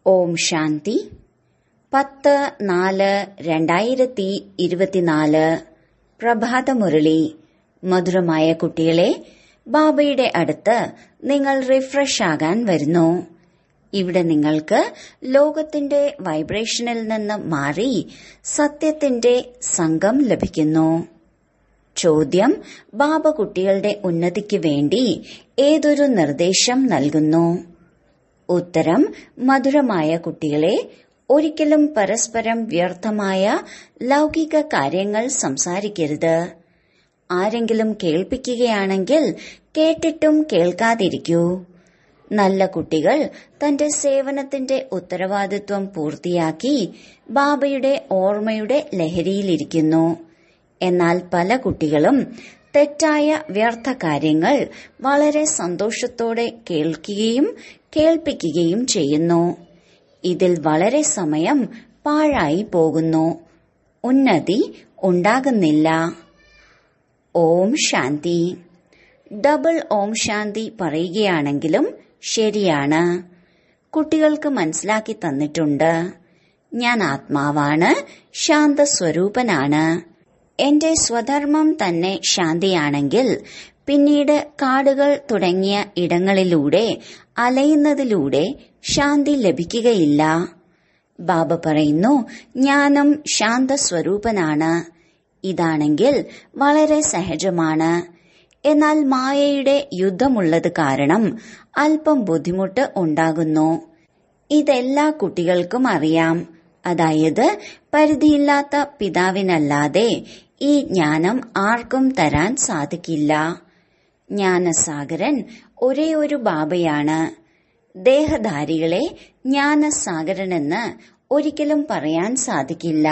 ഓം ശാന്തി പത്ത് നാല് രണ്ടായിരത്തി ഇരുപത്തിനാല് പ്രഭാതമുരളി മധുരമായ കുട്ടികളെ ബാബയുടെ അടുത്ത് നിങ്ങൾ റിഫ്രഷ് ആകാൻ വരുന്നു ഇവിടെ നിങ്ങൾക്ക് ലോകത്തിന്റെ വൈബ്രേഷനിൽ നിന്ന് മാറി സത്യത്തിന്റെ സംഘം ലഭിക്കുന്നു ചോദ്യം ബാബ കുട്ടികളുടെ ഉന്നതിക്ക് വേണ്ടി ഏതൊരു നിർദ്ദേശം നൽകുന്നു ഉത്തരം മധുരമായ കുട്ടികളെ ഒരിക്കലും പരസ്പരം വ്യർത്ഥമായ ലൗകിക കാര്യങ്ങൾ സംസാരിക്കരുത് ആരെങ്കിലും കേൾപ്പിക്കുകയാണെങ്കിൽ കേട്ടിട്ടും കേൾക്കാതിരിക്കൂ നല്ല കുട്ടികൾ തന്റെ സേവനത്തിന്റെ ഉത്തരവാദിത്വം പൂർത്തിയാക്കി ബാബയുടെ ഓർമ്മയുടെ ലഹരിയിലിരിക്കുന്നു എന്നാൽ പല കുട്ടികളും തെറ്റായ വ്യർത്ഥ കാര്യങ്ങൾ വളരെ സന്തോഷത്തോടെ കേൾക്കുകയും കേൾപ്പിക്കുകയും ചെയ്യുന്നു ഇതിൽ വളരെ സമയം പാഴായി പോകുന്നു ഉന്നതി ഉണ്ടാകുന്നില്ല ഓം ശാന്തി ഡബിൾ ഓം ശാന്തി പറയുകയാണെങ്കിലും ശരിയാണ് കുട്ടികൾക്ക് മനസ്സിലാക്കി തന്നിട്ടുണ്ട് ഞാൻ ആത്മാവാണ് ശാന്തസ്വരൂപനാണ് എന്റെ സ്വധർമ്മം തന്നെ ശാന്തിയാണെങ്കിൽ പിന്നീട് കാടുകൾ തുടങ്ങിയ ഇടങ്ങളിലൂടെ അലയുന്നതിലൂടെ ശാന്തി ലഭിക്കുകയില്ല ബാബ പറയുന്നു ജ്ഞാനം ശാന്തസ്വരൂപനാണ് ഇതാണെങ്കിൽ വളരെ സഹജമാണ് എന്നാൽ മായയുടെ യുദ്ധമുള്ളത് കാരണം അല്പം ബുദ്ധിമുട്ട് ഉണ്ടാകുന്നു ഇതെല്ലാ കുട്ടികൾക്കും അറിയാം അതായത് പരിധിയില്ലാത്ത പിതാവിനല്ലാതെ ഈ ജ്ഞാനം ആർക്കും തരാൻ സാധിക്കില്ല ജ്ഞാനസാഗരൻ ഒരേ ഒരു ബാബയാണ് ദേഹധാരികളെ ജ്ഞാനസാഗരനെന്ന് ഒരിക്കലും പറയാൻ സാധിക്കില്ല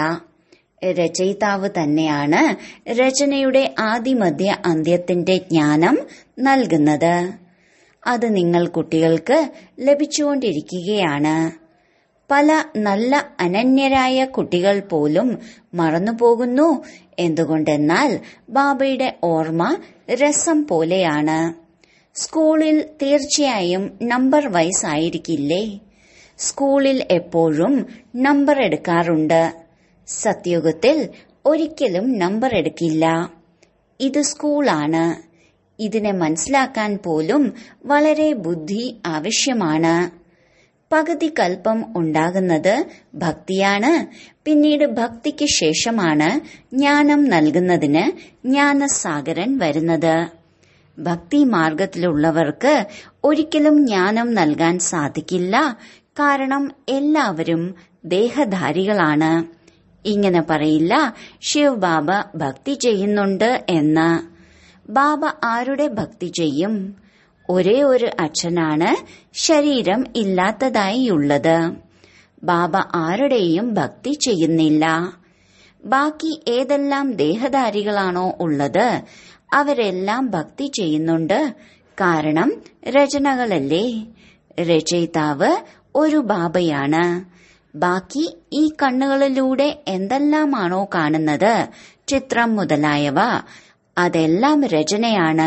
രചയിതാവ് തന്നെയാണ് രചനയുടെ ആദിമധ്യ അന്ത്യത്തിന്റെ ജ്ഞാനം നൽകുന്നത് അത് നിങ്ങൾ കുട്ടികൾക്ക് ലഭിച്ചുകൊണ്ടിരിക്കുകയാണ് പല നല്ല അനന്യരായ കുട്ടികൾ പോലും മറന്നുപോകുന്നു എന്തുകൊണ്ടെന്നാൽ ബാബയുടെ ഓർമ്മ രസം പോലെയാണ് സ്കൂളിൽ തീർച്ചയായും നമ്പർ വൈസ് ആയിരിക്കില്ലേ സ്കൂളിൽ എപ്പോഴും നമ്പർ എടുക്കാറുണ്ട് സത്യുഗത്തിൽ ഒരിക്കലും നമ്പർ എടുക്കില്ല ഇത് സ്കൂളാണ് ഇതിനെ മനസ്സിലാക്കാൻ പോലും വളരെ ബുദ്ധി ആവശ്യമാണ് പകുതി കൽപ്പം ഉണ്ടാകുന്നത് ഭക്തിയാണ് പിന്നീട് ഭക്തിക്ക് ശേഷമാണ് ജ്ഞാനം നൽകുന്നതിന് ജ്ഞാനസാഗരൻ വരുന്നത് ഭക്തി മാർഗത്തിലുള്ളവർക്ക് ഒരിക്കലും ജ്ഞാനം നൽകാൻ സാധിക്കില്ല കാരണം എല്ലാവരും ദേഹധാരികളാണ് ഇങ്ങനെ പറയില്ല ശിവ് ബാബ ഭക്തി ചെയ്യുന്നുണ്ട് എന്ന് ബാബ ആരുടെ ഭക്തി ചെയ്യും ഒരേ ഒരു അച്ഛനാണ് ശരീരം ഇല്ലാത്തതായി ഉള്ളത് ബാബ ആരുടെയും ഭക്തി ചെയ്യുന്നില്ല ബാക്കി ഏതെല്ലാം ദേഹധാരികളാണോ ഉള്ളത് അവരെല്ലാം ഭക്തി ചെയ്യുന്നുണ്ട് കാരണം രചനകളല്ലേ രചയിതാവ് ഒരു ബാബയാണ് ബാക്കി ഈ കണ്ണുകളിലൂടെ എന്തെല്ലാമാണോ കാണുന്നത് ചിത്രം മുതലായവ അതെല്ലാം രചനയാണ്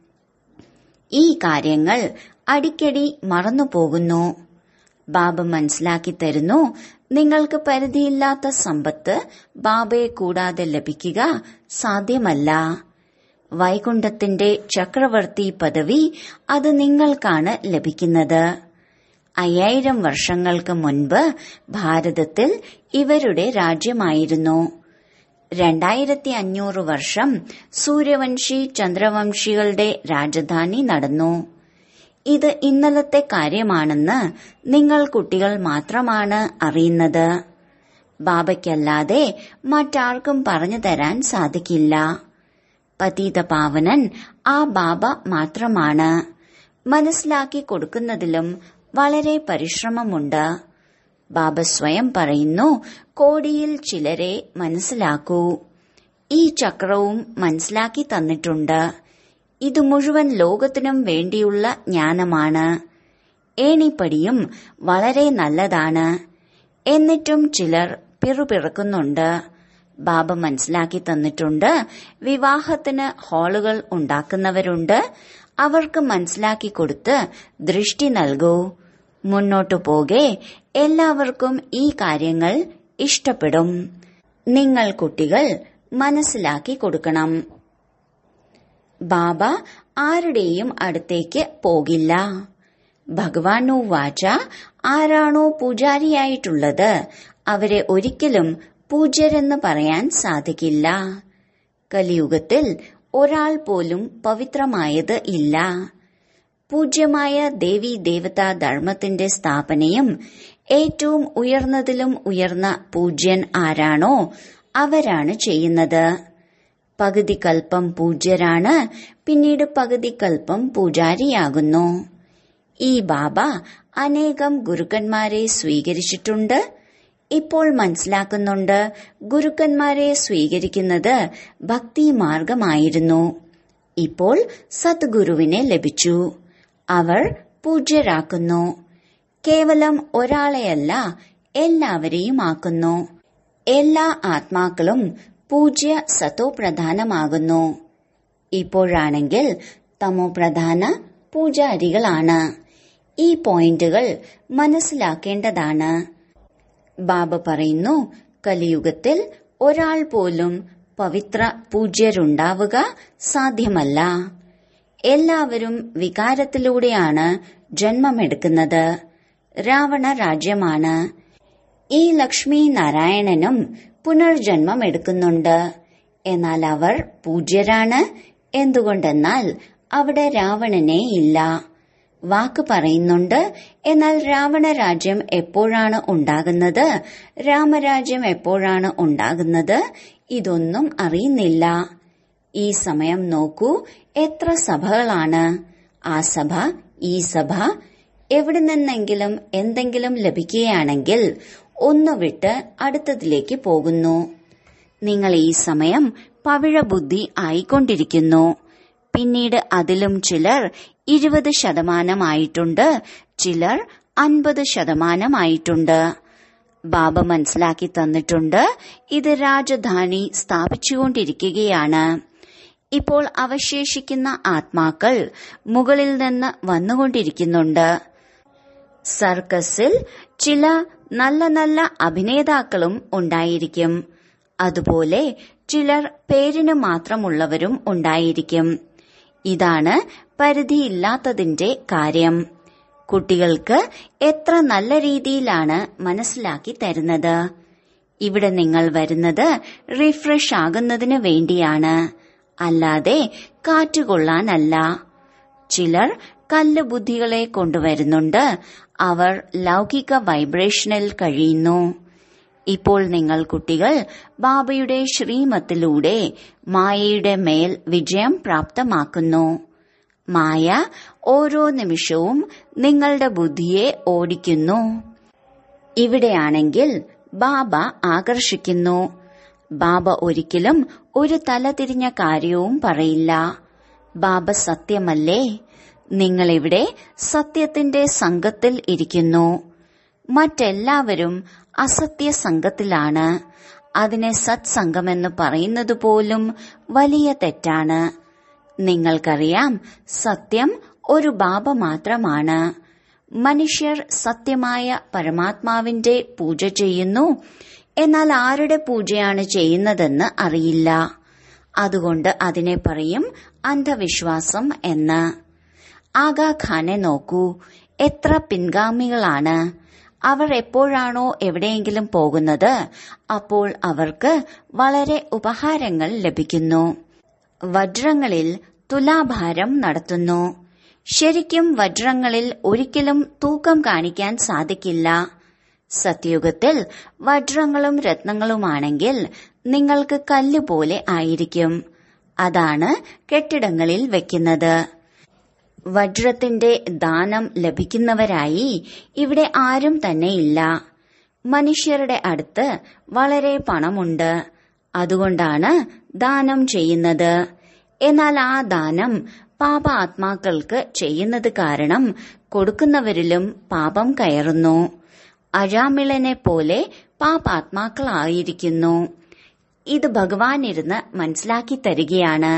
ഈ കാര്യങ്ങൾ അടിക്കടി മറന്നുപോകുന്നു ബാബ മനസ്സിലാക്കി തരുന്നു നിങ്ങൾക്ക് പരിധിയില്ലാത്ത സമ്പത്ത് ബാബയെ കൂടാതെ ലഭിക്കുക സാധ്യമല്ല വൈകുണ്ഠത്തിന്റെ ചക്രവർത്തി പദവി അത് നിങ്ങൾക്കാണ് ലഭിക്കുന്നത് അയ്യായിരം വർഷങ്ങൾക്ക് മുൻപ് ഭാരതത്തിൽ ഇവരുടെ രാജ്യമായിരുന്നു രണ്ടായിരത്തി അഞ്ഞൂറ് വർഷം സൂര്യവംശി ചന്ദ്രവംശികളുടെ രാജധാനി നടന്നു ഇത് ഇന്നലത്തെ കാര്യമാണെന്ന് നിങ്ങൾ കുട്ടികൾ മാത്രമാണ് അറിയുന്നത് ബാബയ്ക്കല്ലാതെ മറ്റാർക്കും പറഞ്ഞു തരാൻ സാധിക്കില്ല പതീത പാവനൻ ആ ബാബ മാത്രമാണ് മനസ്സിലാക്കി കൊടുക്കുന്നതിലും വളരെ പരിശ്രമമുണ്ട് ബാബ സ്വയം പറയുന്നു കോടിയിൽ ചിലരെ മനസ്സിലാക്കൂ ഈ ചക്രവും മനസ്സിലാക്കി തന്നിട്ടുണ്ട് ഇത് മുഴുവൻ ലോകത്തിനും വേണ്ടിയുള്ള ജ്ഞാനമാണ് ഏണിപ്പടിയും വളരെ നല്ലതാണ് എന്നിട്ടും ചിലർ പിറുപിറുക്കുന്നുണ്ട് ബാബ മനസ്സിലാക്കി തന്നിട്ടുണ്ട് വിവാഹത്തിന് ഹാളുകൾ ഉണ്ടാക്കുന്നവരുണ്ട് അവർക്ക് മനസ്സിലാക്കി കൊടുത്ത് ദൃഷ്ടി നൽകൂ മുന്നോട്ടു പോകെ എല്ലാവർക്കും ഈ കാര്യങ്ങൾ ഇഷ്ടപ്പെടും നിങ്ങൾ കുട്ടികൾ മനസ്സിലാക്കി കൊടുക്കണം ബാബ ആരുടെയും അടുത്തേക്ക് പോകില്ല ഭഗവാനു വാച ആരാണോ പൂജാരിയായിട്ടുള്ളത് അവരെ ഒരിക്കലും പൂജ്യരെന്ന് പറയാൻ സാധിക്കില്ല കലിയുഗത്തിൽ ഒരാൾ പോലും പവിത്രമായത് ഇല്ല പൂജ്യമായ ദേവി ദേവതാ ധർമ്മത്തിന്റെ സ്ഥാപനയും ഏറ്റവും ഉയർന്നതിലും ഉയർന്ന പൂജ്യൻ ആരാണോ അവരാണ് ചെയ്യുന്നത് പകുതി കൽപ്പം പൂജ്യരാണ് പിന്നീട് പകുതി കൽപ്പം പൂജാരിയാകുന്നു ഈ ബാബ അനേകം ഗുരുക്കന്മാരെ സ്വീകരിച്ചിട്ടുണ്ട് ഇപ്പോൾ മനസ്സിലാക്കുന്നുണ്ട് ഗുരുക്കന്മാരെ സ്വീകരിക്കുന്നത് ഭക്തി മാർഗമായിരുന്നു ഇപ്പോൾ സദ്ഗുരുവിനെ ലഭിച്ചു അവർ പൂജ്യരാക്കുന്നു കേവലം ഒരാളെയല്ല എല്ലാവരെയും ആക്കുന്നു എല്ലാ ആത്മാക്കളും പൂജ്യ സത്തോ പ്രധാനമാകുന്നു ഇപ്പോഴാണെങ്കിൽ തമോ പ്രധാന പൂജാരികളാണ് ഈ പോയിന്റുകൾ മനസ്സിലാക്കേണ്ടതാണ് ബാബ പറയുന്നു കലിയുഗത്തിൽ ഒരാൾ പോലും പവിത്ര പൂജ്യരുണ്ടാവുക സാധ്യമല്ല എല്ലാവരും വികാരത്തിലൂടെയാണ് ജന്മമെടുക്കുന്നത് രാവണ രാജ്യമാണ് ഈ ലക്ഷ്മി നാരായണനും പുനർജന്മം എടുക്കുന്നുണ്ട് എന്നാൽ അവർ പൂജ്യരാണ് എന്തുകൊണ്ടെന്നാൽ അവിടെ രാവണനെ ഇല്ല വാക്ക് പറയുന്നുണ്ട് എന്നാൽ രാവണ രാജ്യം എപ്പോഴാണ് ഉണ്ടാകുന്നത് രാമരാജ്യം എപ്പോഴാണ് ഉണ്ടാകുന്നത് ഇതൊന്നും അറിയുന്നില്ല ഈ സമയം നോക്കൂ എത്ര സഭകളാണ് ആ സഭ ഈ സഭ എവിടെ നിന്നെങ്കിലും എന്തെങ്കിലും ലഭിക്കുകയാണെങ്കിൽ ഒന്ന് വിട്ട് അടുത്തതിലേക്ക് പോകുന്നു നിങ്ങൾ ഈ സമയം പവിഴ ബുദ്ധി ആയിക്കൊണ്ടിരിക്കുന്നു പിന്നീട് അതിലും ചിലർ ഇരുപത് ശതമാനമായിട്ടുണ്ട് ചിലർ അൻപത് ശതമാനമായിട്ടുണ്ട് ബാബ മനസ്സിലാക്കി തന്നിട്ടുണ്ട് ഇത് രാജധാനി സ്ഥാപിച്ചുകൊണ്ടിരിക്കുകയാണ് ഇപ്പോൾ അവശേഷിക്കുന്ന ആത്മാക്കൾ മുകളിൽ നിന്ന് വന്നുകൊണ്ടിരിക്കുന്നുണ്ട് സർക്കസിൽ ചില നല്ല നല്ല അഭിനേതാക്കളും ഉണ്ടായിരിക്കും അതുപോലെ ചിലർ പേരിന് മാത്രമുള്ളവരും ഉണ്ടായിരിക്കും ഇതാണ് പരിധിയില്ലാത്തതിന്റെ കാര്യം കുട്ടികൾക്ക് എത്ര നല്ല രീതിയിലാണ് മനസ്സിലാക്കി തരുന്നത് ഇവിടെ നിങ്ങൾ വരുന്നത് റിഫ്രഷ് ആകുന്നതിന് വേണ്ടിയാണ് അല്ലാതെ കാറ്റുകൊള്ളാനല്ല ചിലർ കല്ല് ബുദ്ധികളെ കൊണ്ടുവരുന്നുണ്ട് അവർ ലൗകിക വൈബ്രേഷനിൽ കഴിയുന്നു ഇപ്പോൾ നിങ്ങൾ കുട്ടികൾ ബാബയുടെ ശ്രീമത്തിലൂടെ മായയുടെ മേൽ വിജയം പ്രാപ്തമാക്കുന്നു മായ ഓരോ നിമിഷവും നിങ്ങളുടെ ബുദ്ധിയെ ഓടിക്കുന്നു ഇവിടെയാണെങ്കിൽ ബാബ ആകർഷിക്കുന്നു ബാബ ഒരിക്കലും ഒരു തലതിരിഞ്ഞ കാര്യവും പറയില്ല ബാബ സത്യമല്ലേ നിങ്ങളിവിടെ സത്യത്തിന്റെ സംഘത്തിൽ ഇരിക്കുന്നു മറ്റെല്ലാവരും അസത്യ സംഘത്തിലാണ് അതിനെ സത്സംഗമെന്ന് പറയുന്നത് പോലും വലിയ തെറ്റാണ് നിങ്ങൾക്കറിയാം സത്യം ഒരു ബാബ മാത്രമാണ് മനുഷ്യർ സത്യമായ പരമാത്മാവിന്റെ പൂജ ചെയ്യുന്നു എന്നാൽ ആരുടെ പൂജയാണ് ചെയ്യുന്നതെന്ന് അറിയില്ല അതുകൊണ്ട് അതിനെ പറയും അന്ധവിശ്വാസം എന്ന് ആഗാ ഖാനെ നോക്കൂ എത്ര പിൻഗാമികളാണ് അവർ എപ്പോഴാണോ എവിടെയെങ്കിലും പോകുന്നത് അപ്പോൾ അവർക്ക് വളരെ ഉപഹാരങ്ങൾ ലഭിക്കുന്നു വജ്രങ്ങളിൽ തുലാഭാരം നടത്തുന്നു ശരിക്കും വജ്രങ്ങളിൽ ഒരിക്കലും തൂക്കം കാണിക്കാൻ സാധിക്കില്ല സത്യയുഗത്തിൽ വജ്രങ്ങളും രത്നങ്ങളുമാണെങ്കിൽ നിങ്ങൾക്ക് കല്ലുപോലെ ആയിരിക്കും അതാണ് കെട്ടിടങ്ങളിൽ വെക്കുന്നത് വജ്രത്തിന്റെ ദാനം ലഭിക്കുന്നവരായി ഇവിടെ ആരും തന്നെ ഇല്ല മനുഷ്യരുടെ അടുത്ത് വളരെ പണമുണ്ട് അതുകൊണ്ടാണ് ദാനം ചെയ്യുന്നത് എന്നാൽ ആ ദാനം പാപ ആത്മാക്കൾക്ക് ചെയ്യുന്നത് കാരണം കൊടുക്കുന്നവരിലും പാപം കയറുന്നു അഴാമിളനെ പോലെ പാപാത്മാക്കളായിരിക്കുന്നു ഇത് ഭഗവാൻ ഇരുന്ന് മനസ്സിലാക്കി തരികയാണ്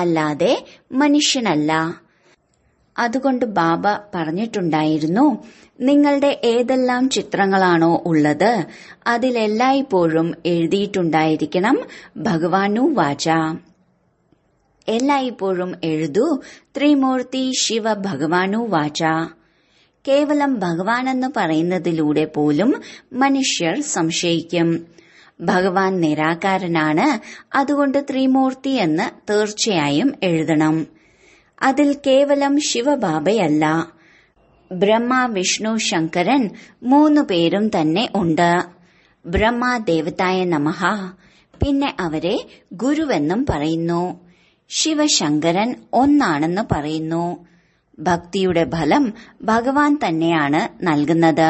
അല്ലാതെ മനുഷ്യനല്ല അതുകൊണ്ട് ബാബ പറഞ്ഞിട്ടുണ്ടായിരുന്നു നിങ്ങളുടെ ഏതെല്ലാം ചിത്രങ്ങളാണോ ഉള്ളത് അതിലെല്ലായ്പ്പോഴും എഴുതിയിട്ടുണ്ടായിരിക്കണം ഭഗവാനു വാച എല്ലായ്പ്പോഴും എഴുതൂ ത്രിമൂർത്തി ശിവ ഭഗവാനു വാച കേവലം ഭഗവാനെന്ന് പറയുന്നതിലൂടെ പോലും മനുഷ്യർ സംശയിക്കും ഭഗവാൻ നിരാകാരനാണ് അതുകൊണ്ട് ത്രിമൂർത്തി എന്ന് തീർച്ചയായും എഴുതണം അതിൽ കേവലം ശിവബാബയല്ല ബ്രഹ്മ വിഷ്ണു ശങ്കരൻ മൂന്നു പേരും തന്നെ ഉണ്ട് ബ്രഹ്മ ദേവതായ നമഹ പിന്നെ അവരെ ഗുരുവെന്നും പറയുന്നു ശിവശങ്കരൻ ഒന്നാണെന്ന് പറയുന്നു ഭക്തിയുടെ ഫലം ഭഗവാൻ തന്നെയാണ് നൽകുന്നത്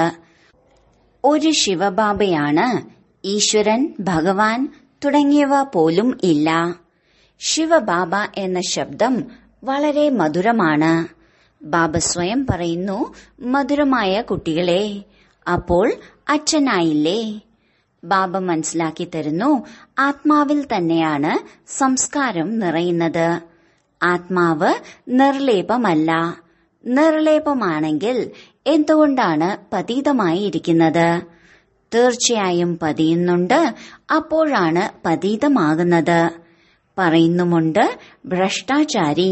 ഒരു ശിവബാബയാണ് ഈശ്വരൻ ഭഗവാൻ തുടങ്ങിയവ പോലും ഇല്ല ശിവബാബ എന്ന ശബ്ദം വളരെ മധുരമാണ് ബാബ സ്വയം പറയുന്നു മധുരമായ കുട്ടികളെ അപ്പോൾ അച്ഛനായില്ലേ ബാബ മനസ്സിലാക്കി തരുന്നു ആത്മാവിൽ തന്നെയാണ് സംസ്കാരം നിറയുന്നത് ആത്മാവ് നിർലേപമല്ല നിർലേപമാണെങ്കിൽ എന്തുകൊണ്ടാണ് പതീതമായി ഇരിക്കുന്നത് തീർച്ചയായും പതിയുന്നുണ്ട് അപ്പോഴാണ് പതീതമാകുന്നത് പറയുന്നുമുണ്ട് ഭ്രഷ്ടാചാരി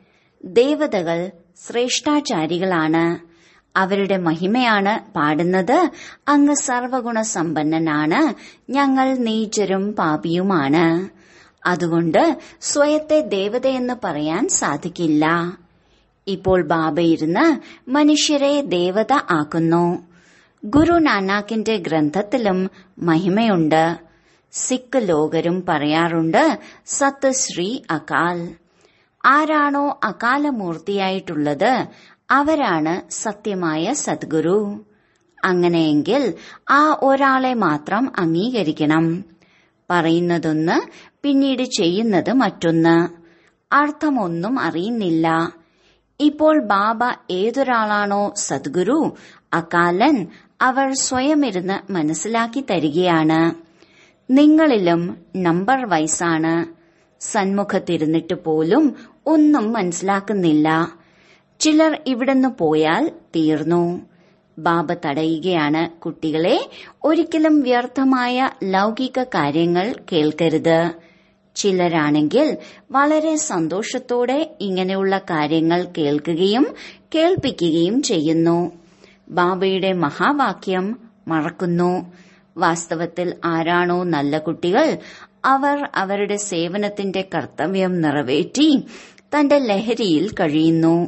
ദേവതകൾ ശ്രേഷ്ഠാചാരികളാണ് അവരുടെ മഹിമയാണ് പാടുന്നത് അങ്ങ് സർവഗുണ സമ്പന്നനാണ് ഞങ്ങൾ നീചരും പാപിയുമാണ് അതുകൊണ്ട് സ്വയത്തെ ദേവതയെന്ന് പറയാൻ സാധിക്കില്ല ഇപ്പോൾ ബാബ ഇരുന്ന് മനുഷ്യരെ ദേവത ആക്കുന്നു ഗുരു നാനാക്കിന്റെ ഗ്രന്ഥത്തിലും മഹിമയുണ്ട് സിഖ് ലോകരും പറയാറുണ്ട് സത്ത് ശ്രീ അകാൽ ആരാണോ അകാലമൂർത്തിയായിട്ടുള്ളത് അവരാണ് സത്യമായ സദ്ഗുരു അങ്ങനെയെങ്കിൽ ആ ഒരാളെ മാത്രം അംഗീകരിക്കണം പറയുന്നതൊന്ന് പിന്നീട് ചെയ്യുന്നത് മറ്റൊന്ന് അർത്ഥമൊന്നും അറിയുന്നില്ല ഇപ്പോൾ ബാബ ഏതൊരാളാണോ സദ്ഗുരു അകാലൻ അവർ സ്വയമിരുന്ന് മനസ്സിലാക്കി തരികയാണ് നിങ്ങളിലും നമ്പർ വൈസാണ് സന്മുഖത്തിരുന്നിട്ട് പോലും ഒന്നും മനസ്സിലാക്കുന്നില്ല ചിലർ ഇവിടുന്ന് പോയാൽ തീർന്നു ബാബ തടയുകയാണ് കുട്ടികളെ ഒരിക്കലും വ്യർത്ഥമായ ലൗകിക കാര്യങ്ങൾ കേൾക്കരുത് ചിലരാണെങ്കിൽ വളരെ സന്തോഷത്തോടെ ഇങ്ങനെയുള്ള കാര്യങ്ങൾ കേൾക്കുകയും കേൾപ്പിക്കുകയും ചെയ്യുന്നു ബാബയുടെ മഹാവാക്യം മറക്കുന്നു വാസ്തവത്തിൽ ആരാണോ നല്ല കുട്ടികൾ അവർ അവരുടെ സേവനത്തിന്റെ കർത്തവ്യം നിറവേറ്റി തന്റെ ലഹരിയിൽ കഴിയുന്നു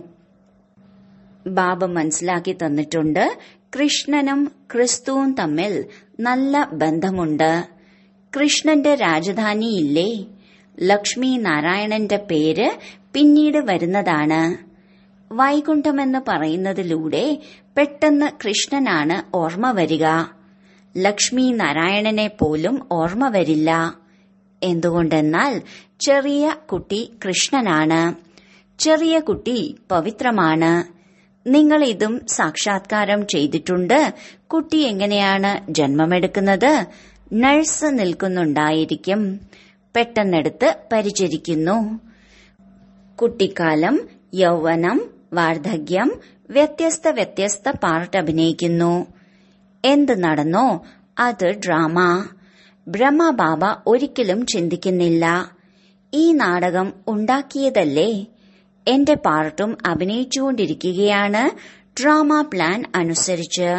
ബാബ മനസ്സിലാക്കി തന്നിട്ടുണ്ട് കൃഷ്ണനും ക്രിസ്തുവും തമ്മിൽ നല്ല ബന്ധമുണ്ട് കൃഷ്ണന്റെ രാജധാനിയില്ലേ ലക്ഷ്മി നാരായണന്റെ പേര് പിന്നീട് വരുന്നതാണ് വൈകുണ്ഠമെന്ന് പറയുന്നതിലൂടെ പെട്ടെന്ന് കൃഷ്ണനാണ് ഓർമ്മ വരിക ലക്ഷ്മി നാരായണനെ പോലും ഓർമ്മ വരില്ല എന്തുകൊണ്ടെന്നാൽ ചെറിയ കുട്ടി കൃഷ്ണനാണ് ചെറിയ കുട്ടി പവിത്രമാണ് നിങ്ങൾ ഇതും സാക്ഷാത്കാരം ചെയ്തിട്ടുണ്ട് കുട്ടി എങ്ങനെയാണ് ജന്മമെടുക്കുന്നത് നഴ്സ് നിൽക്കുന്നുണ്ടായിരിക്കും പെട്ടെന്നെടുത്ത് പരിചരിക്കുന്നു കുട്ടിക്കാലം യൗവനം വാർദ്ധക്യം വ്യത്യസ്ത വ്യത്യസ്ത പാർട്ട് അഭിനയിക്കുന്നു എന്ത് നടന്നോ അത് ഡ്രാമ ബ്രഹ്മബാബ ഒരിക്കലും ചിന്തിക്കുന്നില്ല ഈ നാടകം ഉണ്ടാക്കിയതല്ലേ എന്റെ പാർട്ടും അഭിനയിച്ചുകൊണ്ടിരിക്കുകയാണ് ഡ്രാമ പ്ലാൻ അനുസരിച്ച്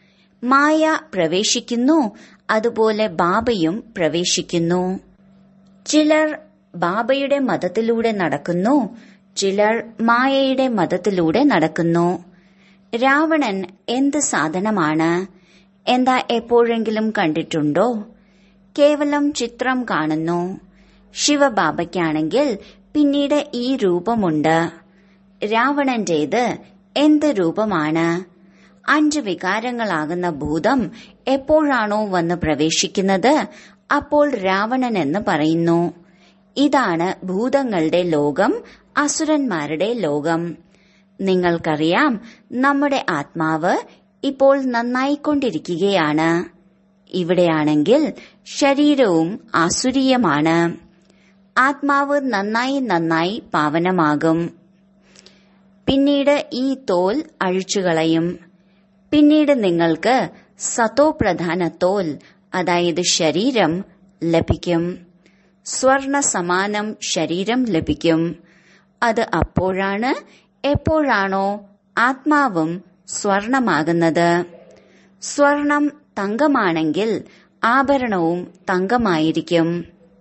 മായ പ്രവേശിക്കുന്നു അതുപോലെ ബാബയും പ്രവേശിക്കുന്നു ചിലർ ബാബയുടെ മതത്തിലൂടെ നടക്കുന്നു ചിലർ മായയുടെ മതത്തിലൂടെ നടക്കുന്നു രാവണൻ എന്ത് സാധനമാണ് എന്താ എപ്പോഴെങ്കിലും കണ്ടിട്ടുണ്ടോ കേവലം ചിത്രം കാണുന്നു ശിവബാബയ്ക്കാണെങ്കിൽ പിന്നീട് ഈ രൂപമുണ്ട് രാവണന്റേത് എന്ത് രൂപമാണ് അഞ്ച് വികാരങ്ങളാകുന്ന ഭൂതം എപ്പോഴാണോ വന്ന് പ്രവേശിക്കുന്നത് അപ്പോൾ രാവണൻ എന്ന് പറയുന്നു ഇതാണ് ഭൂതങ്ങളുടെ ലോകം അസുരന്മാരുടെ ലോകം നിങ്ങൾക്കറിയാം നമ്മുടെ ആത്മാവ് ഇപ്പോൾ നന്നായിക്കൊണ്ടിരിക്കുകയാണ് ഇവിടെയാണെങ്കിൽ ശരീരവും ആസുരീയമാണ് ആത്മാവ് നന്നായി നന്നായി പാവനമാകും പിന്നീട് ഈ തോൽ അഴിച്ചുകളയും പിന്നീട് നിങ്ങൾക്ക് സതോ പ്രധാന തോൽ അതായത് ശരീരം ലഭിക്കും സ്വർണ സമാനം ശരീരം ലഭിക്കും അത് അപ്പോഴാണ് എപ്പോഴാണോ ആത്മാവും സ്വർണമാകുന്നത് സ്വർണം തങ്കമാണെങ്കിൽ ആഭരണവും തങ്കമായിരിക്കും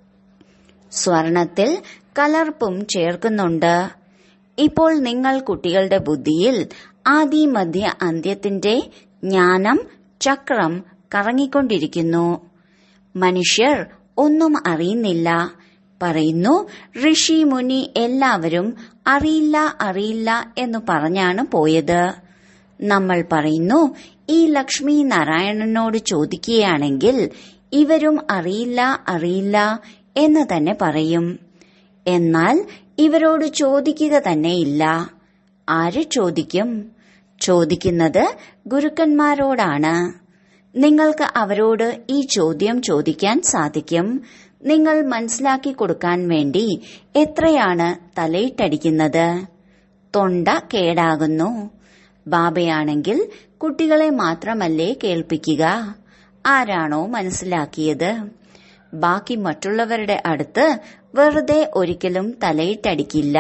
സ്വർണത്തിൽ കലർപ്പും ചേർക്കുന്നുണ്ട് ഇപ്പോൾ നിങ്ങൾ കുട്ടികളുടെ ബുദ്ധിയിൽ ആദി മധ്യ അന്ത്യത്തിന്റെ ജ്ഞാനം ചക്രം കറങ്ങിക്കൊണ്ടിരിക്കുന്നു മനുഷ്യർ ഒന്നും അറിയുന്നില്ല പറയുന്നു ഋഷി മുനി എല്ലാവരും അറിയില്ല അറിയില്ല എന്ന് പറഞ്ഞാണ് പോയത് നമ്മൾ പറയുന്നു ഈ ലക്ഷ്മി നാരായണനോട് ചോദിക്കുകയാണെങ്കിൽ ഇവരും അറിയില്ല അറിയില്ല എന്ന് തന്നെ പറയും എന്നാൽ ഇവരോട് ചോദിക്കുക തന്നെയില്ല ആര് ചോദിക്കും ചോദിക്കുന്നത് ഗുരുക്കന്മാരോടാണ് നിങ്ങൾക്ക് അവരോട് ഈ ചോദ്യം ചോദിക്കാൻ സാധിക്കും നിങ്ങൾ മനസ്സിലാക്കി കൊടുക്കാൻ വേണ്ടി എത്രയാണ് തലയിട്ടടിക്കുന്നത് തൊണ്ട കേടാകുന്നു ബാബയാണെങ്കിൽ കുട്ടികളെ മാത്രമല്ലേ കേൾപ്പിക്കുക ആരാണോ മനസ്സിലാക്കിയത് ബാക്കി മറ്റുള്ളവരുടെ അടുത്ത് വെറുതെ ഒരിക്കലും തലയിട്ടടിക്കില്ല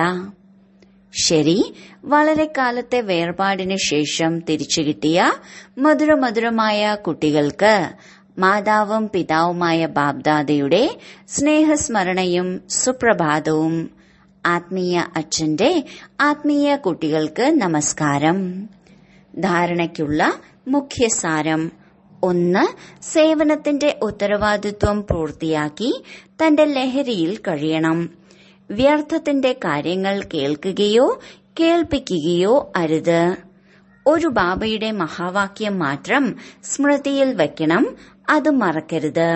ശരി വളരെ കാലത്തെ വേർപാടിന് ശേഷം തിരിച്ചു കിട്ടിയ മധുരമധുരമായ കുട്ടികൾക്ക് മാതാവും പിതാവുമായ ബാബ്ദാദയുടെ സ്നേഹസ്മരണയും സുപ്രഭാതവും ആത്മീയ അച്ഛന്റെ ആത്മീയ കുട്ടികൾക്ക് നമസ്കാരം ധാരണയ്ക്കുള്ള മുഖ്യസാരം ഒന്ന് സേവനത്തിന്റെ ഉത്തരവാദിത്വം പൂർത്തിയാക്കി തന്റെ ലഹരിയിൽ കഴിയണം വ്യർത്ഥത്തിന്റെ കാര്യങ്ങൾ കേൾക്കുകയോ കേൾപ്പിക്കുകയോ അരുത് ഒരു ബാബയുടെ മഹാവാക്യം മാത്രം സ്മൃതിയിൽ വയ്ക്കണം അത് മറക്കരുത്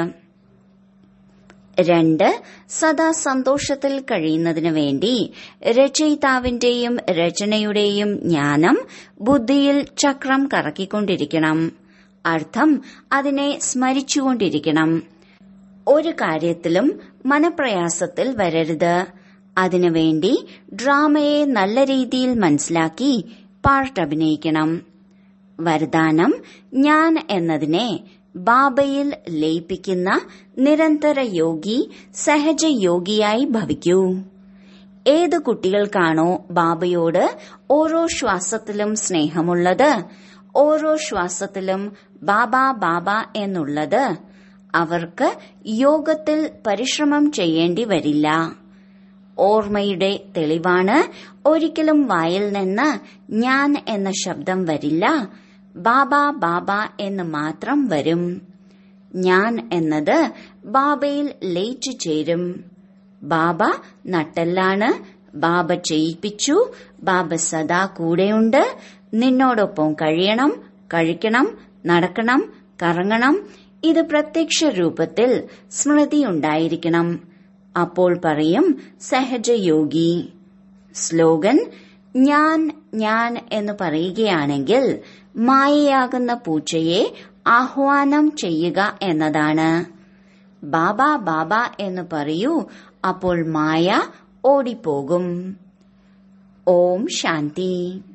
രണ്ട് സദാ സന്തോഷത്തിൽ കഴിയുന്നതിനു വേണ്ടി രചയിതാവിന്റെയും രചനയുടെയും ജ്ഞാനം ബുദ്ധിയിൽ ചക്രം കറക്കിക്കൊണ്ടിരിക്കണം അർത്ഥം അതിനെ സ്മരിച്ചുകൊണ്ടിരിക്കണം ഒരു കാര്യത്തിലും മനപ്രയാസത്തിൽ വരരുത് അതിനുവേണ്ടി ഡ്രാമയെ നല്ല രീതിയിൽ മനസ്സിലാക്കി പാർട്ട് അഭിനയിക്കണം വരദാനം ഞാൻ എന്നതിനെ ബാബയിൽ ലയിപ്പിക്കുന്ന നിരന്തര യോഗി സഹജ യോഗിയായി ഭവിക്കൂ ഏത് കുട്ടികൾക്കാണോ ബാബയോട് ഓരോ ശ്വാസത്തിലും സ്നേഹമുള്ളത് ഓരോ ശ്വാസത്തിലും ബാബ ബാബ എന്നുള്ളത് അവർക്ക് യോഗത്തിൽ പരിശ്രമം ചെയ്യേണ്ടി വരില്ല ഓർമ്മയുടെ തെളിവാണ് ഒരിക്കലും വായിൽ നിന്ന് ഞാൻ എന്ന ശബ്ദം വരില്ല ബാബ ബാബ എന്ന് മാത്രം വരും ഞാൻ എന്നത് ബാബയിൽ ലയിച്ചു ചേരും ബാബ നട്ടെല്ലാണ് ബാബ ചെയ്യിപ്പിച്ചു ബാബ സദാ കൂടെയുണ്ട് നിന്നോടൊപ്പം കഴിയണം കഴിക്കണം നടക്കണം കറങ്ങണം ഇത് പ്രത്യക്ഷ രൂപത്തിൽ സ്മൃതിയുണ്ടായിരിക്കണം അപ്പോൾ പറയും സഹജയോഗി സ്ലോഗൻ ഞാൻ ഞാൻ എന്ന് പറയുകയാണെങ്കിൽ മായയാകുന്ന പൂച്ചയെ ആഹ്വാനം ചെയ്യുക എന്നതാണ് ബാബ ബാബ എന്ന് പറയൂ അപ്പോൾ മായ ഓടിപ്പോകും ഓം ശാന്തി